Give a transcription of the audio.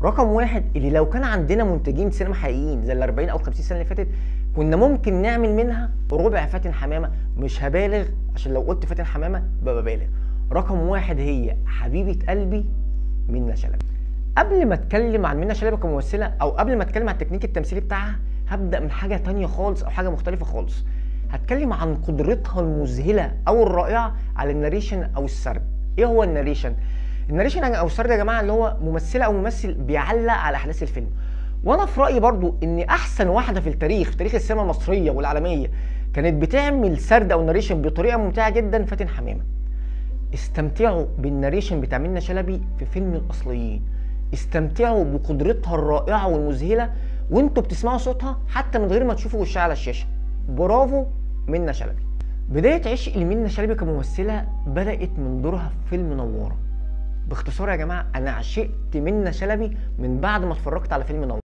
رقم واحد اللي لو كان عندنا منتجين سينما حقيقيين زي ال 40 او 50 سنه اللي فاتت كنا ممكن نعمل منها ربع فاتن حمامه مش هبالغ عشان لو قلت فاتن حمامه ببقى بالغ رقم واحد هي حبيبه قلبي منى شلبي قبل ما اتكلم عن منى شلبي كممثله او قبل ما اتكلم عن التكنيك التمثيلي بتاعها هبدا من حاجه تانية خالص او حاجه مختلفه خالص هتكلم عن قدرتها المذهله او الرائعه على الناريشن او السرد ايه هو الناريشن الناريشن او السرد يا جماعه اللي هو ممثله او ممثل بيعلق على احداث الفيلم وانا في رايي برضو ان احسن واحده في التاريخ في تاريخ السينما المصريه والعالميه كانت بتعمل سرد او ناريشن بطريقه ممتعه جدا فاتن حمامه استمتعوا بالناريشن بتاع منى شلبي في فيلم الاصليين استمتعوا بقدرتها الرائعه والمذهله وانتوا بتسمعوا صوتها حتى من غير ما تشوفوا وشها على الشاشه برافو منى شلبي بدايه عشق لمنى شلبي كممثله بدات من دورها في فيلم نواره باختصار يا جماعه انا عشقت منى شلبي من بعد ما اتفرجت على فيلم نواره